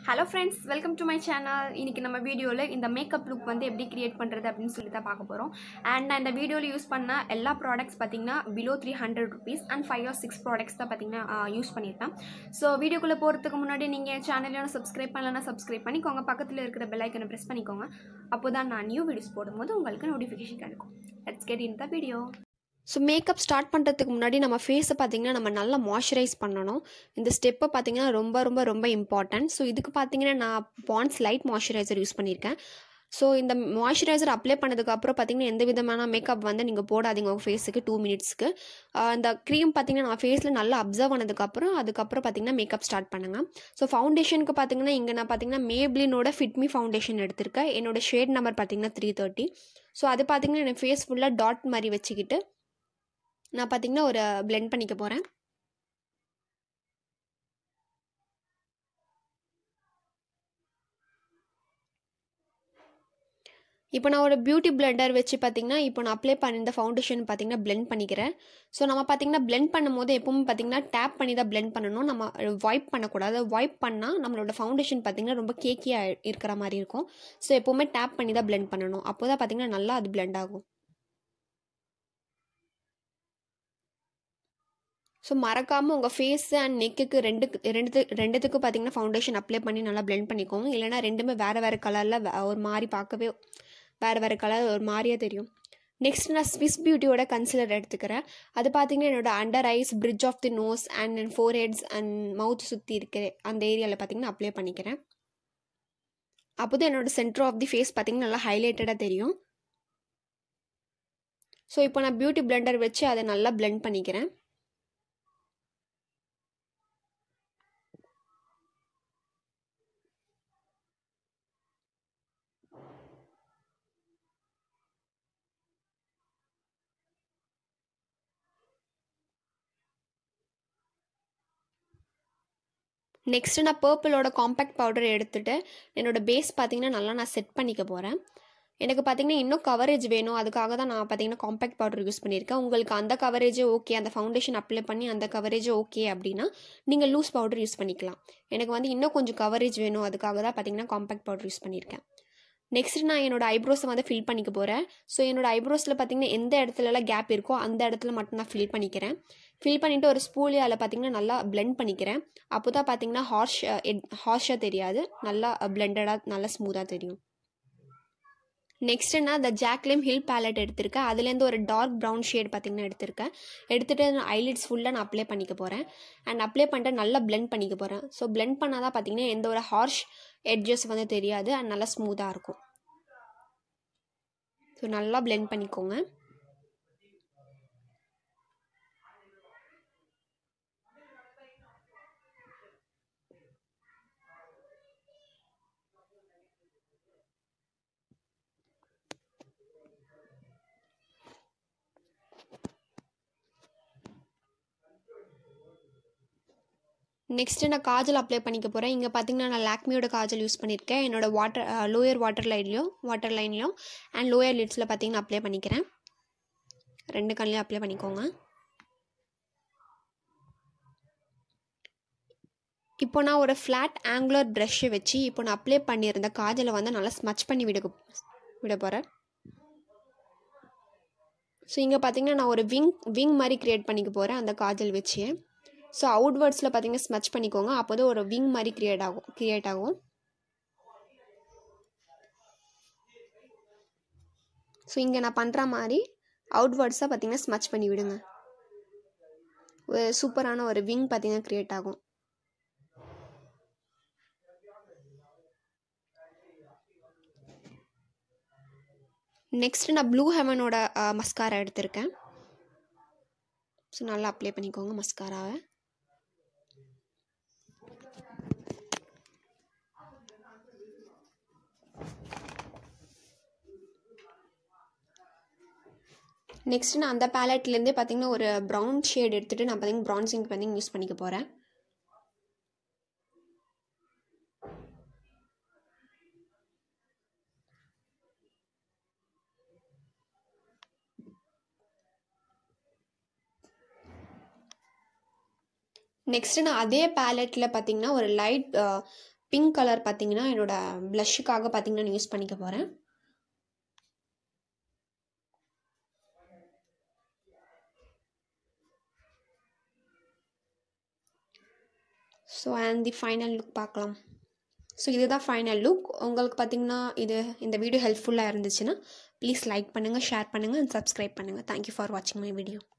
hello friends welcome to my channel இன்றைக்கி நம்ம வீடியோவில் இந்த மேக்கப் லுக் வந்து எப்படி கிரியேட் பண்ணுறது அப்படின்னு சொல்லி தான் பார்க்க போகிறோம் அண்ட் நான் இந்த வீடியோவில் யூஸ் பண்ண எல்லா ப்ராடக்ட்ஸ் பார்த்தீங்கன்னா below three hundred rupees and five or six products தான் பார்த்தீங்கன்னா யூஸ் பண்ணியிருப்பேன் ஸோ வீடியோக்குள்ளே போகிறதுக்கு முன்னாடி நீங்கள் சேனலையும் சப்ஸ்கிரைப் பண்ணலன்னா சப்ஸ்கிரைப் பண்ணிக்கோங்க பக்கத்தில் இருக்கிற பெல் ஐக்கனை ப்ரெஸ் பண்ணிக்கோங்க அப்போ தான் நான் நியூ வீடியோஸ் போடும்போது உங்களுக்கு நோட்டிஃபிகேஷன் கிடைக்கும் let's get in the video so makeup start பண்ணுறதுக்கு முன்னாடி நம்ம ஃபேஸை பார்த்திங்கன்னா நம்ம நல்லா மாய்ஸ்சரைஸ் பண்ணணும் இந்த ஸ்டெப்பை பார்த்திங்கன்னா ரொம்ப ரொம்ப ரொம்ப இம்பார்ட்டன்ட் ஸோ இதுக்கு பார்த்திங்கன்னா நான் பாண்ட்ஸ் லைட் மாய்ஸ்சரைசர் யூஸ் பண்ணியிருக்கேன் ஸோ இந்த மாய்ஸ்சரைசர் அப்ளை பண்ணதுக்கப்புறம் பார்த்திங்கன்னா எந்த விதமான மேக்கப் வந்து நீங்கள் போடாதீங்க உங்கள் ஃபேஸுக்கு டூ மினிட்ஸ்க்கு இந்த க்ரீம் பார்த்திங்கன்னா நம்ம ஃபேஸில் நல்லா அப்சர்வ் ஆனதுக்கப்புறம் அதுக்கப்புறம் பார்த்திங்கன்னா மேக்கப் ஸ்டார்ட் பண்ணுங்கள் ஸோ ஃபவுண்டேஷனுக்கு பார்த்திங்கன்னா இங்கே நான் பார்த்திங்கன்னா மேப்ளினோட ஃபிட்மி ஃபவுண்டேஷன் எடுத்திருக்கேன் என்னோட ஷேட் நம்பர் பார்த்திங்கன்னா த்ரீ தேர்ட்டி ஸோ அது பார்த்திங்கன்னா என் ஃபேஸ் ஃபுல்லாக டாட் மாதிரி வச்சுக்கிட்டு நான் பார்த்திங்கன்னா ஒரு பிளெண்ட் பண்ணிக்க போகிறேன் இப்போ நான் ஒரு பியூட்டி பிளெண்டர் வச்சு பார்த்திங்கன்னா இப்போ நான் அப்ளை பண்ணியிருந்த ஃபவுண்டேஷன் பார்த்திங்கன்னா பிளெண்ட் பண்ணிக்கிறேன் ஸோ நம்ம பார்த்திங்கன்னா பிளெண்ட் பண்ணும்போது எப்பவும் பார்த்திங்கன்னா டேப் பண்ணி தான் பிளெண்ட் பண்ணணும் நம்ம வைப் பண்ணக்கூடாது வைப் பண்ணால் நம்மளோட ஃபவுண்டேஷன் பார்த்திங்கன்னா ரொம்ப கேக்கியாக இருக்கிற மாதிரி இருக்கும் ஸோ எப்போவுமே டேப் பண்ணி தான் பிளெண்ட் பண்ணணும் அப்போ தான் பார்த்திங்கன்னா நல்லா அது பிளெண்ட் ஆகும் ஸோ மறக்காமல் உங்கள் ஃபேஸு அண்ட் நெக்குக்கு ரெண்டுக்கு ரெண்டு ரெண்டுத்துக்கு பார்த்தீங்கன்னா ஃபவுண்டேஷன் அப்ளை பண்ணி நல்லா பிளெண்ட் பண்ணிக்கோங்க இல்லைனா ரெண்டுமே வேறு வேறு கலரில் ஒரு மாதிரி பார்க்கவே வேறு வேறு கலர் ஒரு மாதிரியாக தெரியும் நெக்ஸ்ட் நான் ஸ்விஸ் பியூட்டியோட கன்சிலர் எடுத்துக்கிறேன் அது பார்த்தீங்கன்னா என்னோட under eyes bridge of the nose and என் ஃபோர் ஹெட்ஸ் அண்ட் மவுத் சுற்றி இருக்கிற அந்த ஏரியாவில் பார்த்தீங்கன்னா அப்ளை பண்ணிக்கிறேன் அப்போ தான் என்னோட சென்டர் ஆஃப் தி ஃபேஸ் பார்த்தீங்கன்னா நல்லா ஹைலைட்டடாக தெரியும் ஸோ இப்போ நான் பியூட்டி பிளெண்டர் வச்சு அதை நல்லா பிளெண்ட் பண்ணிக்கிறேன் நெக்ஸ்ட்டு நான் பர்பிளோட காம்பேக்ட் பவுடர் எடுத்துகிட்டு என்னோடய பேஸ் பார்த்திங்கன்னா நல்லா நான் செட் பண்ணிக்க போகிறேன் எனக்கு பார்த்திங்கன்னா இன்னும் கவரேஜ் வேணும் அதுக்காக தான் நான் பார்த்திங்கன்னா காம்பேக்ட் பவுடர் யூஸ் பண்ணியிருக்கேன் உங்களுக்கு அந்த கவரேஜே ஓகே அந்த ஃபவுண்டேஷன் அப்ளை பண்ணி அந்த கவரேஜே ஓகே அப்படின்னா நீங்கள் லூஸ் பவுடர் யூஸ் பண்ணிக்கலாம் எனக்கு வந்து இன்னும் கொஞ்சம் கவரேஜ் வேணும் அதுக்காக தான் பார்த்திங்கன்னா காம்பேக்ட் பவுடர் யூஸ் பண்ணியிருக்கேன் நெக்ஸ்ட் நான் என்னோட ஐப்ரோஸை வந்து ஃபில் பண்ணிக்க போகிறேன் ஸோ என்னோட ஐப்ரோஸில் பார்த்திங்கன்னா எந்த இடத்துலலாம் கேப் இருக்கோ அந்த இடத்துல மட்டும் நான் ஃபில் பண்ணிக்கிறேன் ஃபில் பண்ணிவிட்டு ஒரு ஸ்பூலியால் பார்த்திங்கன்னா நல்லா பிளெண்ட் பண்ணிக்கிறேன் அப்போ தான் பார்த்திங்கன்னா ஹார்ஷ் ஹார்ஷாக தெரியாது நல்லா பிளெண்டடாக நல்லா ஸ்மூத்தாக தெரியும் நெக்ஸ்ட்டு நான் இந்த ஜாக்லிம் ஹில் பேலட் எடுத்திருக்கேன் அதுலேருந்து ஒரு டார்க் ப்ரௌன் ஷேட் பார்த்திங்கன்னா எடுத்திருக்கேன் எடுத்துகிட்டு ஐலிட்ஸ் ஃபுல்லாக நான் அப்ளை பண்ணிக்க போகிறேன் அண்ட் அப்ளை பண்ணிட்டு நல்லா பிளெண்ட் பண்ணிக்க போகிறேன் ஸோ பிளெண்ட் பண்ணால் தான் பார்த்திங்கன்னா எந்த ஒரு ஹார்ஷ் எட்ஜஸ் வந்து தெரியாது அண்ட் நல்லா ஸ்மூத்தாக இருக்கும் ஸோ நல்லா பிளெண்ட் பண்ணிக்கோங்க நெக்ஸ்ட்டு நான் காஜல் அப்ளை பண்ணிக்க போகிறேன் இங்கே பார்த்தீங்கன்னா நான் லாக்மியோட காஜல் யூஸ் பண்ணியிருக்கேன் என்னோட வாட்டர் லோயர் வாட்டர் லைன்லையும் வாட்டர் லைன்லையும் அண்ட் லோயர் லிட்ஸில் பார்த்தீங்கன்னா அப்ளை பண்ணிக்கிறேன் ரெண்டு கண்ணிலையும் அப்ளை பண்ணிக்கோங்க இப்போ நான் ஒரு ஃப்ளாட் ஆங்குலர் ப்ரஷ்ஷை வச்சு இப்போ நான் அப்ளை பண்ணியிருந்த காஜலை வந்து நல்லா ஸ்மச் பண்ணி விட விட போகிறேன் ஸோ இங்கே பார்த்தீங்கன்னா நான் ஒரு விங் விங் மாதிரி க்ரியேட் பண்ணிக்க போகிறேன் அந்த காஜல் வச்சு ஸோ அவுட்வேர்ட்ஸில் பார்த்தீங்கன்னா ஸ்மச் பண்ணிக்கோங்க அப்போ தான் ஒரு விங் மாதிரி க்ரியேட் ஆகும் க்ரியேட் ஆகும் ஸோ இங்கே நான் பண்ணுற மாதிரி அவுட்வேர்ட்ஸாக பார்த்தீங்கன்னா ஸ்மச் பண்ணி விடுங்க ஒரு சூப்பரான ஒரு விங் பார்த்தீங்கன்னா க்ரியேட் ஆகும் நெக்ஸ்ட் நான் ப்ளூ ஹெவனோட மஸ்காரா எடுத்திருக்கேன் ஸோ நல்லா அப்ளை பண்ணிக்கோங்க மஸ்காராவை நெக்ஸ்ட் நான் அந்த பேலட்லேருந்தே பார்த்தீங்கன்னா ஒரு ப்ரௌன் ஷேட் எடுத்துகிட்டு நான் பார்த்தீங்கன்னா ப்ரான்சிங் பண்ணி யூஸ் பண்ணிக்க போகிறேன் நெக்ஸ்ட்டு நான் அதே பேலட்டில் பார்த்தீங்கன்னா ஒரு லைட் பிங்க் கலர் பார்த்தீங்கன்னா என்னோட ப்ளஷ்ஷுக்காக பார்த்தீங்கன்னா நான் யூஸ் பண்ணிக்க போகிறேன் so and the final look பார்க்கலாம் ஸோ இதுதான் ஃபைனல் லுக் உங்களுக்கு பார்த்தீங்கன்னா இது இந்த வீடியோ ஹெல்ப்ஃபுல்லாக இருந்துச்சுன்னா ப்ளீஸ் லைக் பண்ணுங்கள் ஷேர் பண்ணுங்கள் அண்ட் சப்ஸ்கிரைப் பண்ணுங்கள் தேங்க்யூ ஃபார் வாட்சிங் மை வீடியோ